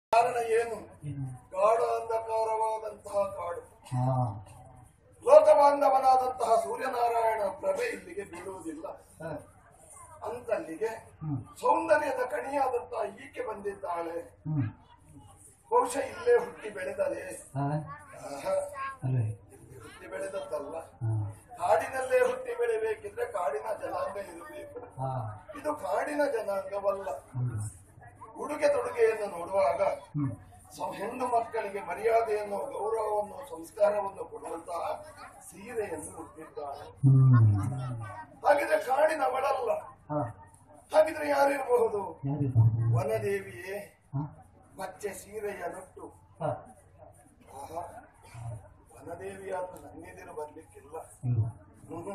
ಕಾರಣ ಏನು ಏನು ಗಾಢ ಅಂಧಕಾರವಾದಂತಹ ಕಾಡು ಹಾ ಲೋಕಬಾಂಧವನಾದಂತಹ ಸೂರ್ಯನಾರಾಯಣ ಪ್ರಭೆ ಇಲ್ಲಿಗೆ ಬೀಳುವುದಿಲ್ಲ ಹ. ಅಂತಲ್ಲಿಗೆ ಹ್ಮ್ ಸೌಂದರ್ಯದ ಕಣಿಯಾದಂತಹ ಈಕೆ ಬಂದಿದ್ದಾಳೆ ಹ್ಮ್ ಬಹುಶಃ ಇಲ್ಲೇ ಹುಟ್ಟಿ ಬೆಳೆದಲೆ ಹಾ ಆಹಾ, ಅಲ್ವೇ ಇಲ್ಲಿ ಹುಟ್ಟಿ ಬೆಳೆದದ್ದಲ್ಲ ಹಾ ಕಾಡಿನಲ್ಲೇ ಹುಟ್ಟಿ ಬೆಳೆಬೇಕಿದ್ರೆ ಕಾಡಿನ ಜನಾಂಗ ಇರಬೇಕು ಹಾ ಇದು ಕಾಡಿನ ಜನಾಂಗವಲ್ಲ ಹೌದು ಉಡುಗೆ ತೊಡುಗೆಯನ್ನು ನೋಡುವಾಗ ಹ್ಮ್ ಸ- ಹೆಣ್ಣು ಮಕ್ಕಳಿಗೆ ಮರ್ಯಾದೆಯನ್ನು ಗೌರವವನ್ನು ಸಂಸ್ಕಾರವನ್ನು ಕೊಡುವಂತಹ ಸೀರೆಯನ್ನು ಹುಟ್ಟಿದ್ದಾಳೆ ಹ್ಮ್ ಹಾಗಿದ್ರೆ ಕಾಡಿನವಳಲ್ಲ ಹಾ ಹಾಗಿದ್ರೆ ಯಾರಿರಬಹುದು ಯಾರಿರ್ಬೋದು ವನದೇವಿಯೇ ಹಾ ಮಚ್ಚೆ ಸೀರೆಯನ್ನುಟ್ಟು ಹಾ ಆಹಾ ವನದೇವಿಯಾದ ನನ್ನೆದಿರು ಬರ್ಲಿಕ್ಕಿಲ್ಲ ಇಲ್ಲ ಹ್ಮ್.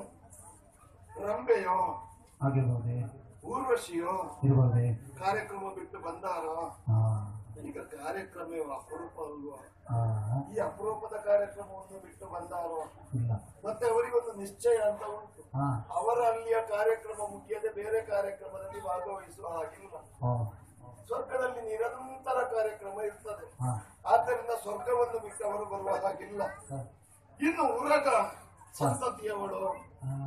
ರಂಬೆಯೋ ಆಗಿರ್ಬೋದೆ ಊರ್ವಶಿಯೋ ಇರ್ಬೋದೆ ಕಾರ್ಯಕ್ರಮ ಬಿಟ್ಟು ಬಂದಾರ ಹಾ ಈಗ ಕಾರ್ಯಕ್ರಮ ಅಪರೂಪ ಅಲ್ವಾ ಹಾ ಈ ಅಪರೂಪದ ಕಾರ್ಯಕ್ರಮವನ್ನು ಬಿಟ್ಟು ಬಂದಾರೋ ಇಲ್ಲ ಮತ್ತೆ ಅವರಿಗೊಂದು ನಿಶ್ಚಯ ಅಂತ ಉಂಟು ಹಾ ಅವರ ಅಲ್ಲಿಯ ಕಾರ್ಯಕ್ರಮ ಮುಗಿಯದೆ ಬೇರೆ ಕಾರ್ಯಕ್ರಮದಲ್ಲಿ ಭಾಗವಹಿಸುವ ಹಾಗಿಲ್ಲ ಓ ಸ್ವರ್ಗದಲ್ಲಿ ನಿರಂತರ ಕಾರ್ಯಕ್ರಮ ಇರ್ತದೆ ಹಾ ಆದ್ದರಿಂದ ಸ್ವರ್ಗವನ್ನು ಬಿಟ್ಟು ಅವರು ಬರುವ ಹಾಗಿಲ್ಲ ಹಾ ಇನ್ನು ಉರಗ ಸಂತತಿಯವಳು ಹಾ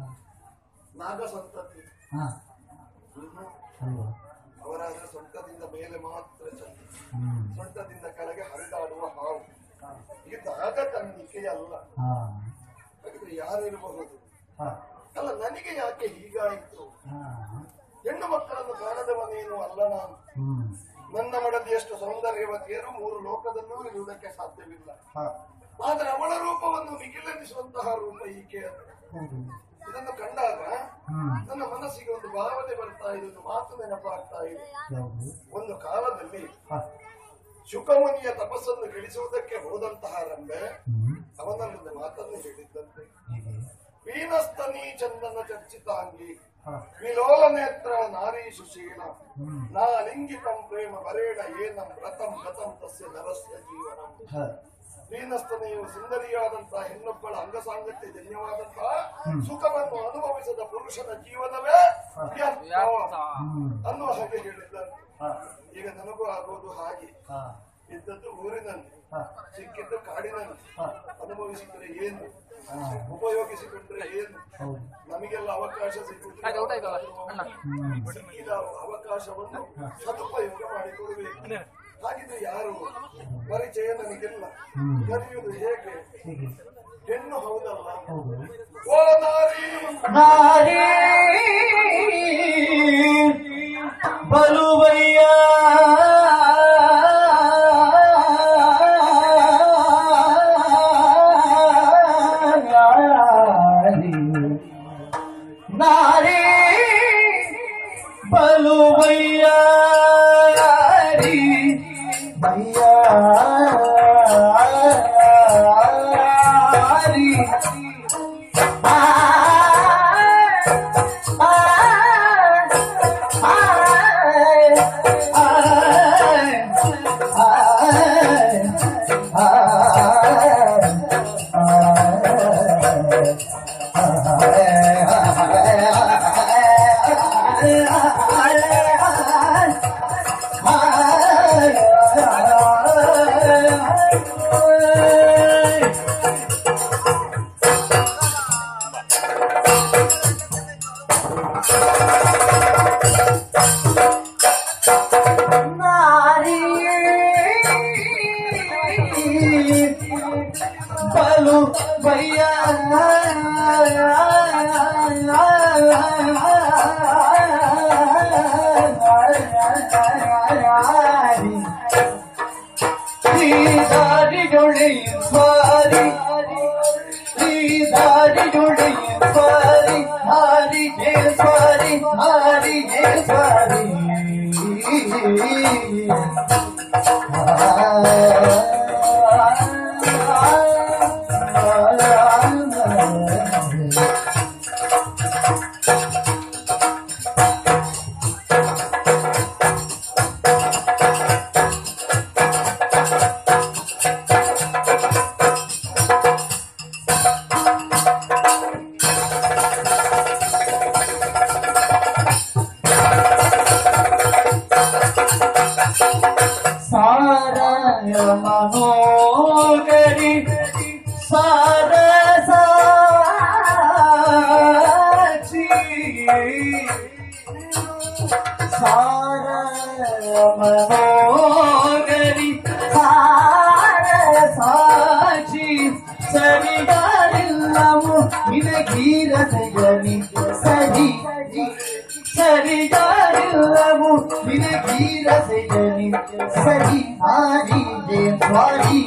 ನಾಗ ಸಂತತಿ ಹಾ ಹ್ಮ್. ಅಲ್ವಾ ಅವರಾದ್ರೆ ಸೊಂಟದಿಂದ ಮೇಲೆ ಮಾತ್ರ ಚಂದ ಹ್ಮ್ ಸೊಂಟದಿಂದ ಕೆಳಗೆ ಹರಿದಾಡುವ ಹಾವು ಇದು ನಾಗ ಕಣ್ಣಿಕೆ ಅಲ್ಲ ಹಾ ಹಾಗಿದ್ರೆ ಯಾರಿರಬಹುದು ಹಾ ಅಲ್ಲ ನನಗೆ ಯಾಕೆ ಹೀಗಾಯಿತು ಹಾ ಹೆಣ್ಣು ಮಕ್ಕಳನ್ನು ಕಾಣದವನೇನು ಅಲ್ಲ ನಾನು ಹ್ಮ್ ನನ್ನ ಮಡದಿಯಷ್ಟು ಸೌಂದರ್ಯವತಿಯರು ಮೂರು ಲೋಕದಲ್ಲೂ ಇರುವುದಕ್ಕೆ ಸಾಧ್ಯವಿಲ್ಲ ಹಾ ಆದರೆ ಅವಳ ರೂಪವನ್ನು ವಿಗಿಲೆನಿಸುವಂತಹ ರೂಪ ಈಕೆ ಹೌದು ಇದನ್ನು ಕಂಡಾಗ ಹ್ಮ್ ನನ್ನ ಮನಸ್ಸಿಗೆ ಒಂದು ಭಾವನೆ ಬರ್ತಾ ಇದೆ ಒಂದು ಮಾತು ನೆನಪಾಗ್ತಾ ಇದೆ ಯಾವುದು ಒಂದು ಕಾಲದಲ್ಲಿ ಹಾ ಶುಕಮುನಿಯ ತಪಸ್ಸನ್ನು ಗೆಳಿಸುವುದಕ್ಕೆ ಹೋದಂತಹ ರಂಬೆ ಹ್ಮ್ ಅವನಲ್ಲೊಂದು ಮಾತನ್ನು ಹೇಳಿದ್ದಂತೆ ಹೇಗೆ ವೀನಸ್ತನಿ ಚಂದನ ಚರ್ಚಿತಾಂಗಿ ಹಾ ವಿಲೋಲ ನೇತ್ರ ನಾರೀ ಸುಶೀಲ ಹ್ಮ್ ನಾ ಲಿಂಗಿತಂ ಪ್ರೇಮ ಬರೇಣ ಏನಂ ವ್ರತಂ ಗತಂ ತಸ್ಯ ನರಸ್ಯ ಜೀವನಂ ಹಾ ವೀನಸ್ತನೆಯು ಸುಂದರಿಯಾದಂತಹ ಹೆಣ್ಣೊಬ್ಬಳ ಅಂಗಸಾಂಗತ್ಯ ಜನ್ಯವಾದಂತಹ ಹ್ಮ್. ಸುಖವನ್ನು ಅನುಭವಿಸದ ಪುರುಷನ ಜೀವನವೇ ವ್ಯರ್ಥ ಹ್ಮ್ ಅನ್ನುವ ಹಾಗೆ ಹೇಳಿದ್ದಾರೆ ಹಾ ಈಗ ನನಗೂ ಆಗೋದು ಹಾಗೆ ಹಾ ಇದ್ದದ್ದು ಊರಿನಲ್ಲಿ ಹಾ ಸಿಕ್ಕಿದ್ದು ಕಾಡಿನಲ್ಲಿ ಹಾ ಅನುಭವಿಸಿದ್ರೆ ಏನು ಹಾ ಉಪಯೋಗಿಸಿಕೊಂಡ್ರೆ ಏನು ಹೌದು ನಮಗೆಲ್ಲ ಅವಕಾಶ ಸಿಗುತ್ತದೆ ಹ್ಮ್ ಸಿಕ್ಕಿದ ಅವಕಾಶವನ್ನು ಸದುಪಯೋಗ ಮಾಡಿಕೊಡಬೇಕು ಹಾಗಿದ್ರೆ ಯಾರು ಪರಿಚಯ ನನಗಿಲ್ಲ ಹ್ಮ್. ಕರೆಯುವುದು ಹೇಗೆ ಹೇಗೆ ಹೆಣ್ಣು ಹೌದಲ್ಲ ಹೌದು ಓ ನಾರಿ ನಾರಿ ಬಲುವಯ್ಯ ನಾರಿ ಬಲುವಯ್ಯ ನಾರಿ ಬಲು ಭಯ್ಯ ದಾರಿ ಜೊಡೆಯ ಸ್ವಾರಿ ಈ ದಾರಿ ಜೊಡೆಯ ಸ್ವಾರಿ ಹಾರಿ ಹೇ ಸ್ವಾರಿ ಹಾರಿ ಹೇ ಸ್ವಾರಿ ಮನೋಗರಿ ಸಾರಸಾಕ್ಷಿ ಸಾರ ಮನೋಗರಿ ಸಾರಸಾಕ್ಷಿ ಸರಿಗಾರಿಲ್ಲವು ನಿನಗೀರಸಗನಿ ಸರಿ ಸರಿಗಾರಿಲ್ಲವು ನಿನಗೀರಸಗನಿ ಸರಿ ಹಾರಿದೆ ಸ್ವಾರಿ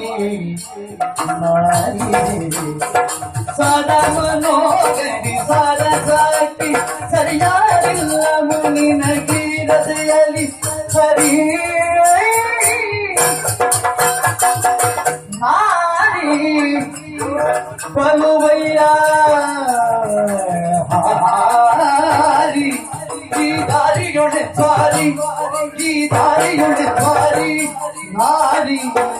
ಸದಾ ಮನೋಗರಿ ಸಾರ ಸಾಕಿ ಸರಿಯಾರಿಲ್ಲವು ನಿನಗೀರಸೆಯಲಿ ಸರಿ ಹಾರಿ ಬಲುವಯ್ಯ ಹಾರಿ ಈ ದಾರಿಯೊಡೆ ಸ್ವಾರಿ ಈ ದಾರಿಯೊಡೆ ಸ್ವಾರಿ ಹಾರಿ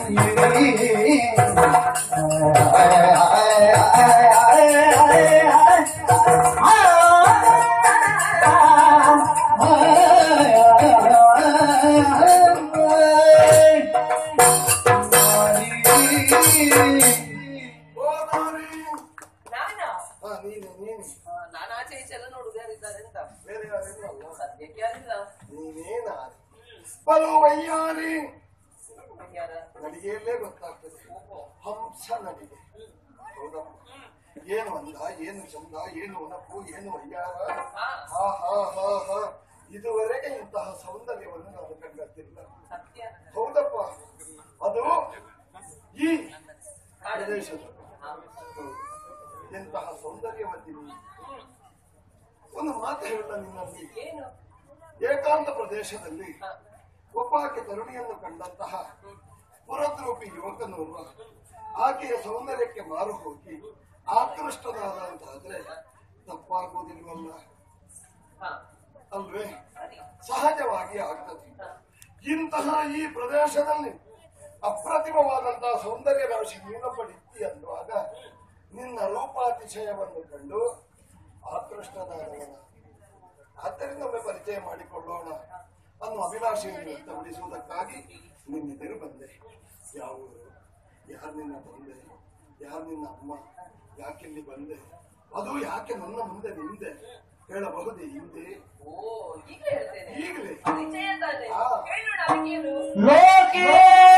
ಹೋದಾರಿ ನಾನಾ ಹಾ ನೀನು ನೀನು ಆ, ನಾನು ಆಚೆ ಈಚೆ ಎಲ್ಲ ನೋಡುದು ಯಾರಿದ್ದಾರೆ ಅಂತ ಬೇರೆ ಯಾರಿಲ್ಲ ಅಲ್ಲ? ಸದ್ಯಕ್ಕೆ ಯಾರಿಲ್ಲ ನೀನೇನ ಬಲು ವಯ್ಯಾರಿ ಯಾರ ನಡಿಗೆಯಲ್ಲೇ ಗೊತ್ತಾಗ್ತದೆ ಹಂಸ ನಡಿಗೆ ಹೌದಪ್ಪ ಏನು ಅಂದ ಏನು ಚಂದ ಏನು ಒನಪು ಏನು ವಯ್ಯಾರ ಹಾ ಹಾ ಹಾ ಹಾ ಹಾ ಇದುವರೆಗೆ ಇಂತಹ ಸೌಂದರ್ಯವನ್ನು ನಾನು ಕಂಡತ್ತಿಲ್ಲ ಸತ್ಯ ಹೌದಪ್ಪ ಅದು ಈ ಪ್ರದೇಶದ ಹಾ. ಹೌದು. ಎಂತಹ ಸೌಂದರ್ಯವತಿ ನೀನು. ಒಂದು ಮಾತು ಹೇಳ ನಿನ್ನಲ್ಲಿ ಏನು ಏಕಾಂತ ಪ್ರದೇಶದಲ್ಲಿ ಹಾ. ಒಬ್ಬಾಕೆ ತರುಣಿಯನ್ನು ಕಂಡಂತಹ ಪುರದ್ರೂಪಿ ಯುವಕನೋರ್ವ ಆಕೆಯ ಸೌಂದರ್ಯಕ್ಕೆ ಮಾರು ಹೋಗಿ ಆಕೃಷ್ಟನಾದ ಅಂತಾದ್ರೆ ತಪ್ಪಾಗುವುದಿಲ್ವಲ್ಲ ಹಾ ಅಲ್ವೇ ಸರಿ ಸಹಜವಾಗಿ ಆಗ್ತದೆ ಹಾ. ಇಂತಹ ಈ ಪ್ರದೇಶದಲ್ಲಿ ಅಪ್ರತಿಮವಾದಂತಹ ಸೌಂದರ್ಯ ರಾಶಿ ನೀನೊಬ್ಬಳಿದ್ದಿ ಅನ್ನುವಾಗ ನಿನ್ನ ರೂಪಾತಿಶಯವನ್ನು ಕಂಡು ಆಕೃಷ್ಟನಾದವನ ಆದ್ದರಿಂದ ಒಮ್ಮೆ ಪರಿಚಯ ಮಾಡಿಕೊಳ್ಳೋಣ ಅನ್ನೋ ಅಭಿಲಾಷೆಯನ್ನು ವ್ಯಕ್ತಪಡಿಸುವುದಕ್ಕಾಗಿ ನಿನ್ನೆದುರು ಬಂದೆ ಯಾವ ಊರು ಯಾರು ನಿನ್ನ ತಂದೆ ಯಾರು ನಿನ್ನ ಅಮ್ಮ ಯಾಕಿಲ್ಲಿ ಬಂದೆ ಅದು ಯಾಕೆ ನನ್ನ ಮುಂದೆ ನಿಂದೆ ಹೇಳಬಹುದೇ ಹಿಂದೆ ಓ ಈಗಲೇ ಹೇಳ್ತೇನೆ ಈಗಲೇ ಪರಿಚಯ ತಾನೆ ಹಾ. ಹೇಳೋಣ ಅದಕ್ಕೇನು ಲೋಕೇ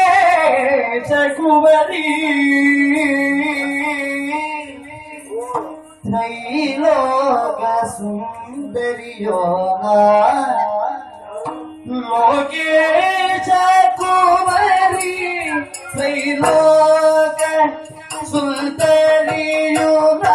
ಚಕುವರಿ ತ್ರೈಲೋಕ ಸುಂದರಿಯೋ ಲೋಕೇ ಚಕುವರಿ ತ್ರೈಲೋಕ ಸುಂದರಿಯೋ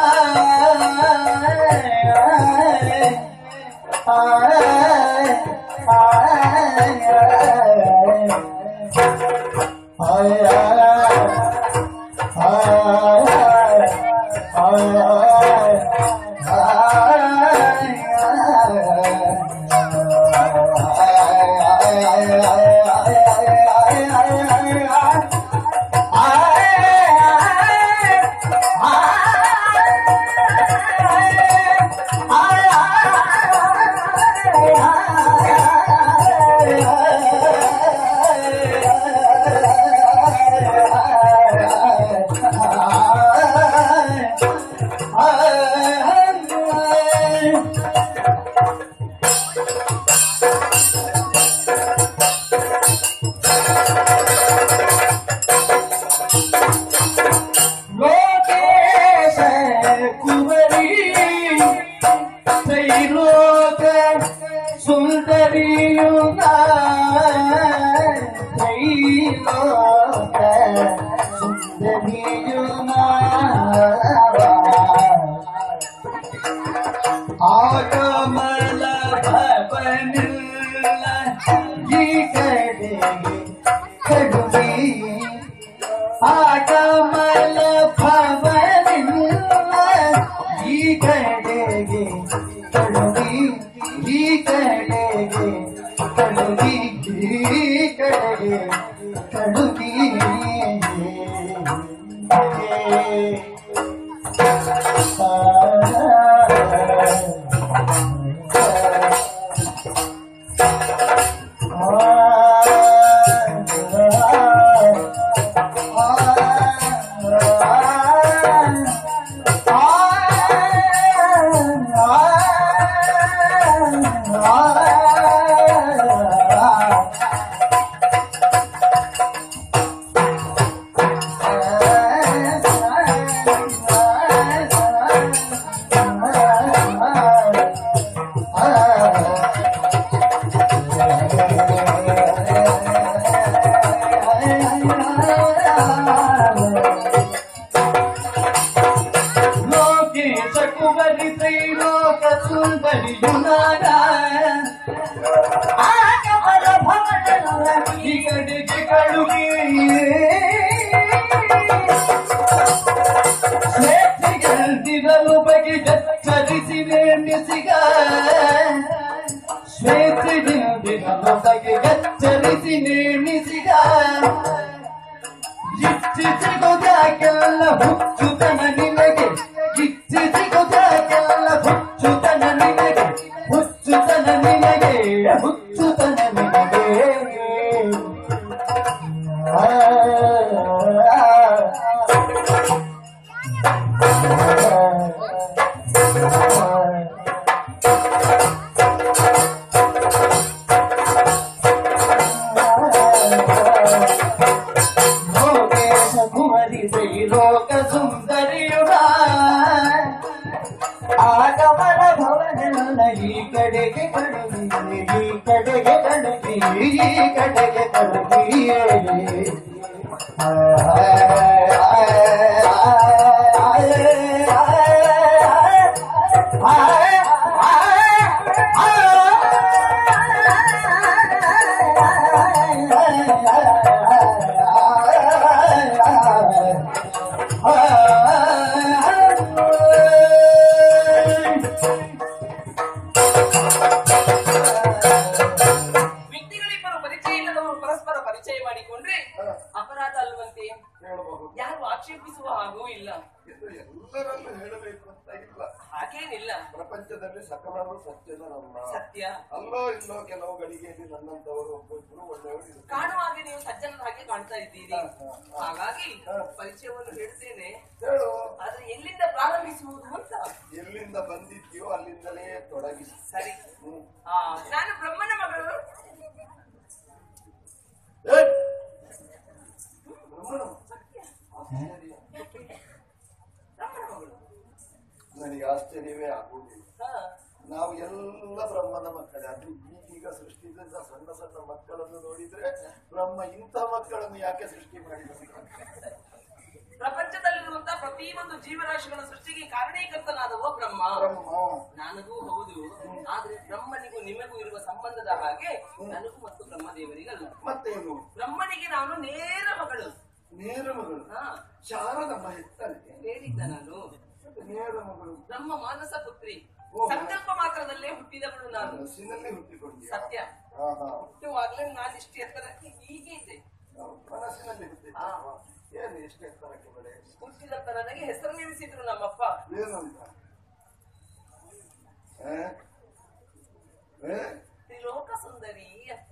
ಲೋಕೇಶ ಕುವರಿ ತ್ರೈಲೋಕ ಸುಂದರಿಯುಗ ತ್ರೈಲೋಕ ಸುಂದರಿಯುಗ ಆಗಮಲ ಭವನಿಲ್ಲ ಈ ಕಡೆಗೆ ಕಡುವಿ ಆಗಮಲ ಭವನಿಲ್ಲ ಈ ಕಡೆಗೆ ಕಡುವಿ ಈ ಕಡೆಗೆ ಕಡುವಿ ಈ ಕಡೆಗೆ ಕಡುವಿ ಆ ಕಳುಗಿ ಸ್ವೇಚ್ಛೆಗೆಲ್ದಿರಲು ಬಗೆ ಗಚ್ಚರಿಸಿ ನೇಮಿಸಿಗ ಸ್ವೇಚ್ಛೆಗೆಲ್ದಿರಲು ಬಗೆ ಗಚ್ಚರಿಸಿ ನೇಮಿಸಿಗ ಇಚ್ಛಿಸಿಗುವುದಾಕೆಲ್ಲ ಹುಚ್ಚುತನ ನಿನಗೆ ಇಚ್ಛಿಸಿಗುವುದಾಕೆಲ್ಲ ಹುಚ್ಚುತನ ನಿನಗೆ ಹುಚ್ಚುತನ ನಿನಗೆ ಹುಚ್ಚುತನ ನಿನಗೆ ಆ, ಲೋಕೇಶ ಕುಮರಿ ಲೋಕ ಸುಂದರಿಯುಡ ಆಗಮನ ಭವನ ಈ ಕಡೆಗೆ ಕಡುಗಿ ಈ ಕಡೆಗೆ ಕಡುಗಿ ಈ ಕಡೆಗೆ ಕಡುಗಿ ವ್ಯಕ್ತಿಗಳಿಬ್ಬರು ಪರಿಚಯ ಇಲ್ಲದವರು ಪರಸ್ಪರ ಪರಿಚಯ ಮಾಡಿಕೊಂಡ್ರೆ ಹ. ಅಪರಾಧ ಅಲ್ವಂತೆ ಹೇಳಬಹುದು ಯಾರು ಆಕ್ಷೇಪಿಸುವ ಹಾಗೂ ಇಲ್ಲ ಇದು ಎಲ್ಲರಲ್ಲೂ ಹೇಳಬೇಕು ಅಂತ ಇಲ್ಲ ಹಾಗೇನಿಲ್ಲ ಪ್ರಪಂಚದಲ್ಲಿ ಸಕಲರು ಸಜ್ಜನರಲ್ಲ ಸತ್ಯ ಅಲ್ಲೋ ಇಲ್ಲೋ ಕೆಲವು ಗಳಿಗೆಯಲ್ಲಿ ನನ್ನಂತವರು ಒಬ್ಬೊಬ್ರು ಒಳ್ಳೆಯವರು ಇರುತ್ತಾರೆ. ಕಾಣುವಾಗ ನೀವು ಸಜ್ಜನರ ಹಾಗೆ ಕಾಣ್ತಾ ಇದ್ದೀರಿ ಹ, ಹ, ಹ. ಹಾಗಾಗಿ ಹ. ಪರಿಚಯವನ್ನು ಹೇಳ್ತೇನೆ ಹೇಳು ಆದ್ರೆ ಎಲ್ಲಿಂದ ಪ್ರಾರಂಭಿಸುವುದು ಅಂತ ಎಲ್ಲಿಂದ ಬಂದಿದ್ಯೋ ಅಲ್ಲಿಂದಲೇ ತೊಡಗಿಸಿ ಸರಿ ಹ್ಮ್. ಆ, ನಾನು ಬ್ರಹ್ಮನ ಮಗಳು ಏ! ಬ್ರಹ್ಮನು. ಆಶ್ಚರ್ಯ. ಬ್ರಹ್ಮನ ಮಗಳು ನನಗೆ ಆಶ್ಚರ್ಯವೇ ಆಗುವುದಿಲ್ಲ ಹ. ನಾವು ಎಲ್ಲ ಬ್ರಹ್ಮನ ಮಕ್ಕಳೇ ಅದು ಈಗೀಗ ಸೃಷ್ಟಿಸಿದ ಸಣ್ಣ ಸಣ್ಣ ಮಕ್ಕಳನ್ನು ನೋಡಿದ್ರೆ ಬ್ರಹ್ಮ ಇಂಥ ಮಕ್ಕಳನ್ನು ಯಾಕೆ ಸೃಷ್ಟಿ ಮಾಡಿದ ಪ್ರಪಂಚದಲ್ಲಿರುವಂತಹ ಪ್ರತಿಯೊಂದು ಜೀವರಾಶಿಗಳ ಸೃಷ್ಟಿಗೆ ಕಾರಣೀಕರ್ತನಾದವ ಬ್ರಹ್ಮ ಬ್ರಹ್ಮ ನನಗೂ ಹೌದು ಆದ್ರೆ ಬ್ರಹ್ಮನಿಗೂ ನಿಮಗೂ ಇರುವ ಸಂಬಂಧದ ಹಾಗೆ ನನಗೂ ಮತ್ತು ಬ್ರಹ್ಮದೇವರಿಗಲ್ಲ ಮತ್ತೇನು ಬ್ರಹ್ಮನಿಗೆ ನಾನು ನೇರ ಮಗಳು ನೇರ ಮಗಳು ಹಾ ಶಾರದಮ್ಮ ಹೆತ್ತಲೆ ಹೇಳಿದ್ದ ನಾನು ನೇರ ಮಗಳು ಬ್ರಹ್ಮ ಮಾನಸ ಪುತ್ರಿ ಓ. ಸಂಕಲ್ಪ ಮಾತ್ರದಲ್ಲೇ ಹುಟ್ಟಿದವಳು ನಾನು ಮನಸ್ಸಿನಲ್ಲಿ ಹುಟ್ಟಿಕೊಂಡಿಯ ಸತ್ಯ ಹಾ ಹಾ ಹುಟ್ಟುವಾಗ್ಲೇ ನಾನು ಇಷ್ಟು ಎತ್ತರಕ್ಕೆ ಹೀಗೆ ಇದ್ದೆ ಮನಸ್ಸಿನಲ್ಲಿ ಹುಟ್ಟಿದ್ದ ಹಾ. ಏನು ಎಷ್ಟು ಎತ್ತರಕ್ಕೆ ಬೆಳೆ ಹುಟ್ಟಿದಂತ ನನಗೆ ಹೆಸರು ನೇಮಿಸಿದ್ರು ನಮ್ಮಪ್ಪ ಏನು ಅಂತ ಏ? ಏ? ತ್ರಿಲೋಕ ಸುಂದರಿ ಅಂತ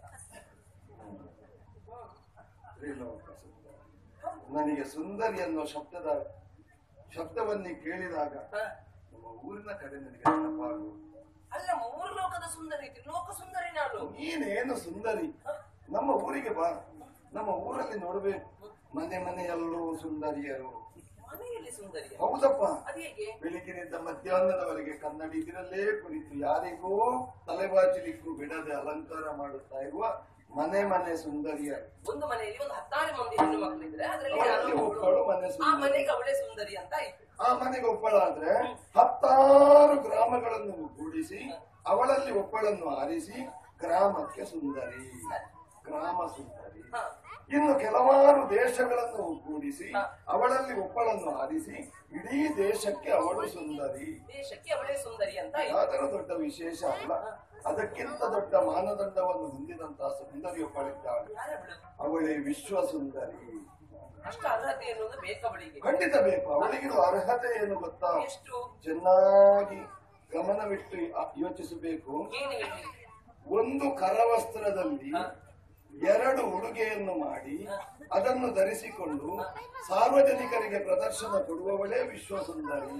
ತ್ರಿಲೋಕ ಸುಂದರಿ. ನನಗೆ ಸುಂದರಿ ಅನ್ನೋ ಶಬ್ದದ ಶಬ್ದವನ್ನೇ ಕೇಳಿದಾಗ ಹ. ನಮ್ಮ ಊರಿನ ಕಡೆ ನನಗೆ ನೆನಪಾಗುವುದು ಅಲ್ಲ ಮೂರು ಲೋಕದ ಸುಂದರಿ ತ್ರಿಲೋಕ ಸುಂದರಿ ನಾನು ನೀನೇನು ಸುಂದರಿ ನಮ್ಮ ಊರಿಗೆ ಬಾ ನಮ್ಮ ಊರಲ್ಲಿ ನೋಡ್ಬೇಕು ಮನೆ ಮನೆಯಲ್ಲೂ ಸುಂದರಿಯರು ಮನೆಯಲ್ಲಿ ಸುಂದರಿ ಹೌದಪ್ಪ ಅದೇಗೆ ಬೆಳಿಗ್ಗಿನಿಂದ ಮಧ್ಯಾಹ್ನದವರೆಗೆ ಕನ್ನಡಿಗರಲ್ಲೇ ಕುಳಿತು ಯಾರಿಗೂ ತಲೆಬಾಚಲಿಕ್ಕೂ ಬಿಡದೆ ಅಲಂಕಾರ ಮಾಡುತ್ತಾ ಇರುವ ಮನೆ ಮನೆ ಸುಂದರಿಯರು ಒಂದು ಮನೆಯಲ್ಲಿ ಒಂದು ಹತ್ತಾರು ಮಂದಿ ಹೆಣ್ಣು ಮಕ್ಕಳಿದ್ರೆ ಅದರಲ್ಲಿ ಅವರಲ್ಲಿ ಯಾರೋ ಒಬ್ಬಳು ಒಬ್ಳು ಮನೆ ಆ ಸುಂದರಿ ಮನೆಗೆ ಅವಳೇ ಸುಂದರಿ ಅಂತ ಆಯ್ತು ಆ ಮನೆಗೆ ಒಬ್ಬಳಾದ್ರೆ ಹತ್ತಾರು ಗ್ರಾಮಗಳನ್ನು ಕೂಡಿಸಿ ಅವಳಲ್ಲಿ ಒಬ್ಬಳನ್ನು ಆರಿಸಿ ಗ್ರಾಮಕ್ಕೆ ಸುಂದರಿ ಗ್ರಾಮ ಸುಂದರಿ ಹ. ಇನ್ನು ಕೆಲವಾರು ದೇಶಗಳನ್ನು ಕೂಡಿಸಿ ಹ. ಅವಳಲ್ಲಿ ಒಬ್ಬಳನ್ನು ಆರಿಸಿ ಇಡೀ ದೇಶಕ್ಕೆ ಅವಳು ಸುಂದರಿ ದೇಶಕ್ಕೆ ಅವಳೇ ಸುಂದರಿ ಅಂತ ಆಯ್ತು ಯಾವ್ದಾರ ದೊಡ್ಡ ವಿಶೇಷ ಅಲ್ಲ ಅದಕ್ಕಿಂತ ದೊಡ್ಡ ಮಾನದಂಡವನ್ನು ಹೊಂದಿದಂತಹ ಸುಂದರಿ ಒಬ್ಬಳಿದ್ದಾಳೆ ಯಾರವಳು ಅವಳೇ ವಿಶ್ವ ಸುಂದರಿ ಅಷ್ಟು ಅರ್ಹತೆ ಎನ್ನುವುದು ಬೇಕವಳಿಗೆ ಖಂಡಿತ ಬೇಕು ಅವಳಿಗಿರುವ ಅರ್ಹತೆ ಏನು ಗೊತ್ತಾ ಎಷ್ಟು ಚೆನ್ನಾಗಿ ಗಮನವಿಟ್ಟು ಆ- ಯೋಚಿಸಬೇಕು ಏನು ಹೇಳಿ ಒಂದು ಕರವಸ್ತ್ರದಲ್ಲಿ ಹ. ಎರಡು ಉಡುಗೆಯನ್ನು ಮಾಡಿ ಅದನ್ನು ಧರಿಸಿಕೊಂಡು ಸಾರ್ವಜನಿಕರಿಗೆ ಪ್ರದರ್ಶನ ಕೊಡುವವಳೇ ವಿಶ್ವ ಸುಂದರಿ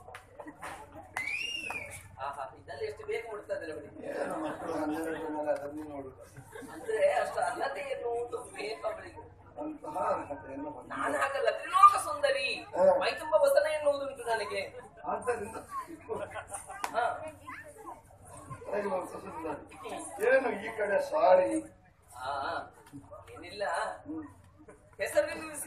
ಆಹಾ ಇದೆಲ್ಲ ಎಷ್ಟು ಬೇಗ ಮುಡ್ತದೆ ಅವಳಿಗೆ ಏನು ಮಕ್ಕಳು ಹನ್ನೆರಡು ಮೇಲೆ ಅದನ್ನೇ ನೋಡುದು ಅಂದ್ರೆ ಅಷ್ಟು ಅರ್ಹತೆ ಎನ್ನುವುದು ಬೇಕವಳಿಗೆ ಅಂತಹ ಅರ್ಹತೆಯನ್ನು ಹೊಂದಿದೆ. ನಾನು ಹಾಗಲ್ಲ ತ್ರಿಲೋಕ ಸುಂದರಿ ಹ. ಮೈ ತುಂಬ ವಸನ ಎನ್ನುವುದುಂಟು ನನಗೆ ಆದ್ದರಿಂದ ಇದು ಹ. ತ್ರಿಲೋಕ ಸುಂದರಿ ಏನು ಈ ಕಡೆ ಸಾರಿ ಆ, ಏನಿಲ್ಲ ಹೆಸರು ನಿರ್ಮಿಸಿದಂತ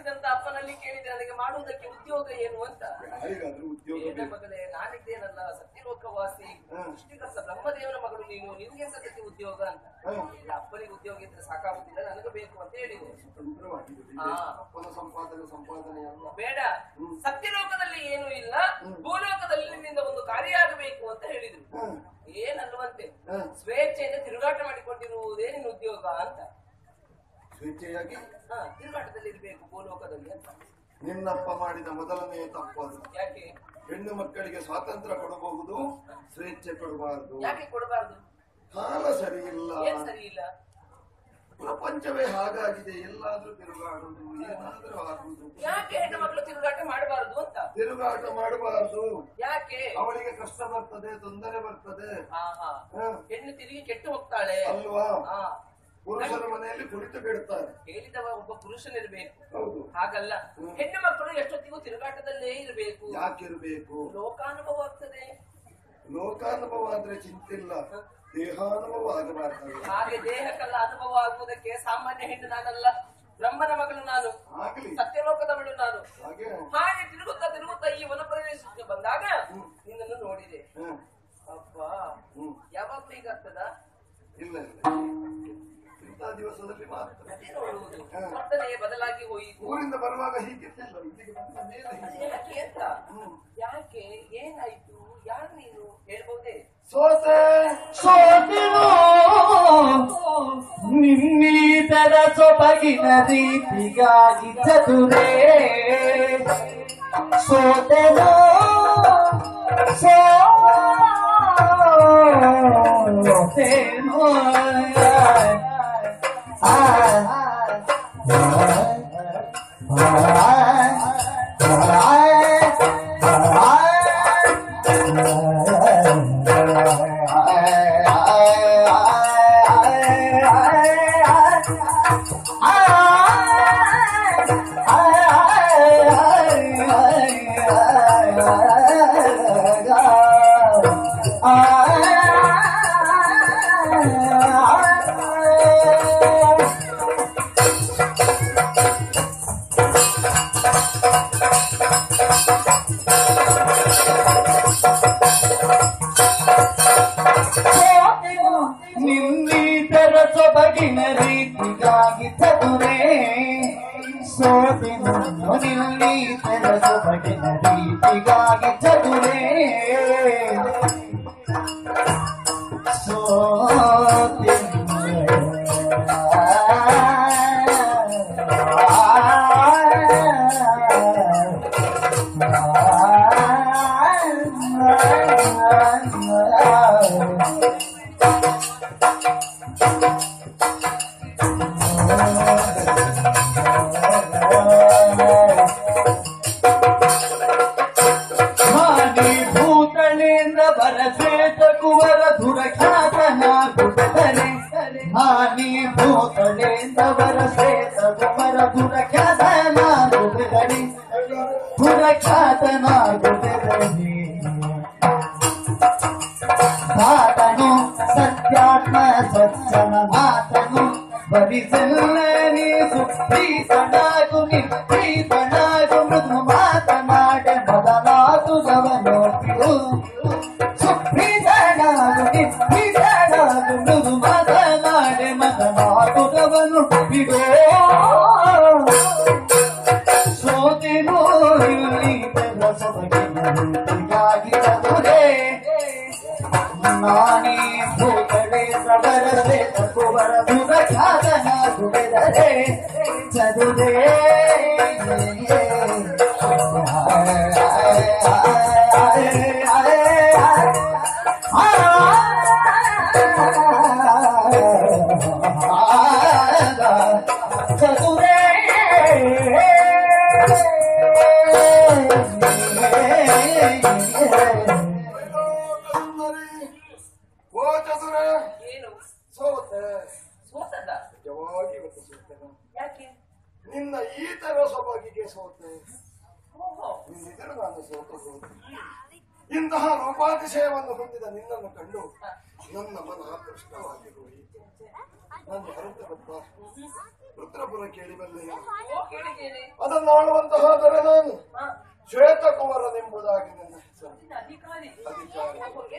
ಅಪ್ಪನಲ್ಲಿ ಕೇಳಿದ್ರೆ ನನಗೆ ಮಾಡುವುದಕ್ಕೆ ಉದ್ಯೋಗ ಏನು ಅಂತ ಯಾರಿಗಾದ್ರೂ ಉದ್ಯೋಗ ಏನ ಬೇಕು ಮಗಳೇ ನಾನಿದ್ದೇನಲ್ಲ ಸತ್ಯಲೋಕವಾಸಿ ಹ್ಮ್. ಸೃಷ್ಟಿಕರ್ತ ಬ್ರಹ್ಮದೇವನ ಮಗಳು ನೀನು ನಿನ್ಗೆ ಸದ್ಯಕ್ಕೆ ಉದ್ಯೋಗ ಅಂತ ಹ್ಮ್. ಇಲ್ಲ ಅಪ್ಪನಿಗೆ ಉದ್ಯೋಗ ಇದ್ರೆ ಸಾಕಾಗುದಿಲ್ಲ ನನಗೆ ಬೇಕು ಅಂತ ಹೇಳಿದೆ ಸ್ವತಂತ್ರವಾಗಿರುವುದು ಹಾ. ಅಪ್ಪನ ಸಂಪಾದನೆ ಸಂಪಾದನೆ ಅಲ್ಲ ಬೇಡ ಹ್ಮ್. ಸತ್ಯಲೋಕದಲ್ಲಿ ಏನು ಇಲ್ಲ ಹ್ಮ್. ಭೂಲೋಕದಲ್ಲಿ ನಿನ್ನಿಂದ ಒಂದು ಕಾರ್ಯ ಆಗಬೇಕು ಅಂತ ಹೇಳಿದ್ರು ಹ್ಮ್. ಏನಲ್ವಂತೆ ಹ್ಮ್. ಸ್ವೇಚ್ಛೆಯಿಂದ ತಿರುಗಾಟ ಮಾಡಿಕೊಂಡಿರುವುದೇ ನಿನ್ನ ಉದ್ಯೋಗ ಅಂತ ಸ್ವೇಚ್ಛೆಯಾಗಿ ಹಾ ತಿರುಗಾಟದಲ್ಲಿ ಇರ್ಬೇಕು ಭೂಲೋಕದಲ್ಲಿ ಅಂತ ನಿನ್ನಪ್ಪ ಮಾಡಿದ ಮೊದಲನೆಯ ತಪ್ಪದು ಯಾಕೆ ಹೆಣ್ಣು ಮಕ್ಕಳಿಗೆ ಸ್ವಾತಂತ್ರ್ಯ ಕೊಡಬಹುದು ಸ್ವೇಚ್ಛೆ ಕೊಡಬಾರದು ಯಾಕೆ ಕೊಡಬಾರ್ದು ಕಾಲ ಸರಿ ಇಲ್ಲ ಏನ್ ಸರಿ ಇಲ್ಲ ಪ್ರಪಂಚವೇ ಹಾಗಾಗಿದೆ ಎಲ್ಲಾದ್ರೂ ತಿರುಗಾಡುದು ಏನಾದ್ರೂ ಆಗುದು ಯಾಕೆ ಹೆಣ್ಣು ಮಕ್ಕಳು ತಿರುಗಾಟ ಮಾಡಬಾರದು ಅಂತ ತಿರುಗಾಟ ಮಾಡಬಾರದು ಯಾಕೆ ಅವಳಿಗೆ ಕಷ್ಟ ಬರ್ತದೆ ತೊಂದರೆ ಬರ್ತದೆ ಹಾ ಹಾ ಹ, ಹೆಣ್ಣು ತಿರುಗಿ ಕೆಟ್ಟು ಹೋಗ್ತಾಳೆ ಅಲ್ವಾ ಹಾ ಪುರುಷರ ಮನೆಯಲ್ಲಿ ಕುಳಿತು ಬಿಡುತ್ತಾರೆ ಹೇಳಿದವ ಒಬ್ಬ ಪುರುಷನಿರ್ಬೇಕು ಹೌದು ಹಾಗಲ್ಲ ಹ್ಮ್. ಹೆಣ್ಣು ಮಕ್ಕಳು ಎಷ್ಟೊತ್ತಿಗೂ ತಿರುಗಾಟದಲ್ಲೇ ಇರಬೇಕು ಯಾಕಿರ್ಬೇಕು ಲೋಕಾನುಭವ ಆಗ್ತದೆ ಲೋಕಾನುಭವ ಆದ್ರೆ ಚಿಂತಿಲ್ಲ ದೇಹಾನುಭವ ಆಗಬಾರ್ದಲ್ಲ ಹಾಗೆ ದೇಹಕ್ಕೆಲ್ಲ ಅನುಭವ ಆಗುವುದಕ್ಕೆ ಸಾಮಾನ್ಯ ಹೆಣ್ಣು ನಾನಲ್ಲ ಬ್ರಹ್ಮನ ಮಗಳು ನಾನು ಆಗ್ಲಿ ಸತ್ಯಲೋಕದವಳು ನಾನು ಹಾಗೆ ಹಾಗೆ ತಿರುಗುತ್ತಾ ತಿರುಗುತ್ತಾ ಈ ವನ ಪ್ರದೇಶಕ್ಕೆ ಬಂದಾಗ ಹ್ಮ್. ನಿನ್ನನ್ನು ನೋಡಿದೆ ಹ್ಮ್ ಅಬ್ಬಾ ಹ್ಮ್ ಯಾವಾಗ್ಲೂ ಈಗ ಆಗ್ತದ ಇಲ್ಲ ಇಲ್ಲ ಇಂಥ ದಿವಸದಲ್ಲಿ ಮಾತ್ರ ಅದೇ ನೋಡುವುದು ಹ್ಮ್. ವರ್ತನೆ ಬದಲಾಗಿ ಹೋಯಿತು ಊರಿಂದ ಬರುವಾಗ ಹೀಗಿರ್ತಿಲ್ಲ ಇಲ್ಲಿಗೆ ಬಂದ ಮೇಲೆ ಹೀಗೆ. ಯಾಕೆ ಅಂತ ಹ್ಮ್. ಯಾಕೆ ಏನಾಯ್ತು ಯಾರು ನೀನು ಹೇಳ್ಬಹುದೇ ಸೋತೆ ಸೋತೆನೋ ನಿನ್ನೀತರ ಸೊಬಗಿನ ರೀತಿಗಾಗಿ ಚದುರೇ ಸೋತೆನೋ ಸೋತೆನೋ ಆ ನಿನ್ನೀತರ ಸೊಬಗಿನ ರೀತಿಗಾಗಿ ಚದುರೇ ಸೋತೆನು ನಿನ್ನೀತರ ಸೊಬಗಿನ ರೀತಿಗಾಗಿ ಚದುರೇ ಸೋತೆನು ಹಾನಿ ಭೂತಳಿಂದ ಬರಸೇತ ಕುವರ ದುರಖ್ಯಾತನಾಗುತ್ತದೆ ಹಾನಿ ಭೂತಳಿಂದ ಬರಸೇತ ಕುವರ ದುರಖ್ಯಾತನಾಗುತ್ತದೆ ದುರಖ್ಯಾತನಾಗುತ್ತದೆ ಮಾತನು ಸತ್ಯಾತ್ಮ ಸಜ್ಜನ ಮಾತನು ಬರಿಸಲ್ಲನಿ ಸುಪ್ರೀತನಾಗು ನಿಪ್ರೀತನಾಗು ಮೃದು ಮಾತನಾಡ ಬದಲಾಗುದವನು ಸುಪ್ರೀತನಾಗು ನಿಪ್ರೀತನಾಗು ಮೃದು ಮಾತನಾಡ ಮದಲಾಗುದವನು ಬಿಡೋ ಸೋತೆನೋ ಇಲ್ಲಿ ಸೊಬಗಿನ ರೀತಿಯಾಗಿ ಚದುರೇ ನಾನೇ ಭೂತಳೆ ಪ್ರಬರದೆ ತಕುವರ ದುರ ಖ್ಯಾತನ ದುಡಿದರೆ ಚದುರೇ ಸುಂದರಿ ಓ ಚದುರ ಏನು ಸೋತೆ ಸೋತದ ನಿಜವಾಗಿ ಇವತ್ತು ಸೋತೆನು ಯಾಕೆ ನಿನ್ನ ಈ ತರ ಸೊಬಗಿಗೆ ಸೋತೆ ಓಹೋ ನಿನ್ನಿದ್ರೆ ನಾನು ಸೋತು ಸೋತೆ ಇಂತಹ ರೂಪಾತಿಶಯವನ್ನು ಹೊಂದಿದ ನಿನ್ನನ್ನು ಕಂಡು ನನ್ನ ಮನ ಕೃಷ್ಣವಾಗಿ ಹೋಯಿತು ಪರಿಚಯ ನಾನು ಯಾರಂತ ಗೊತ್ತಾ ರುದ್ರಪುರ ಕೇಳಿ ಬಂದೆಯ ಓ ಕೇಳಿ ಕೇಳಿ ಅದನ್ನು ಆಳುವಂತಹ ದೊರೆ ನಾನು ಹಾ ಶ್ವೇತಕುವರನೆಂಬುದಾಗಿ ನನ್ನ ಹೆಸರು ಇದು ಅಧಿಕಾರಿ ಅಧಿಕಾರಿ. ಓ,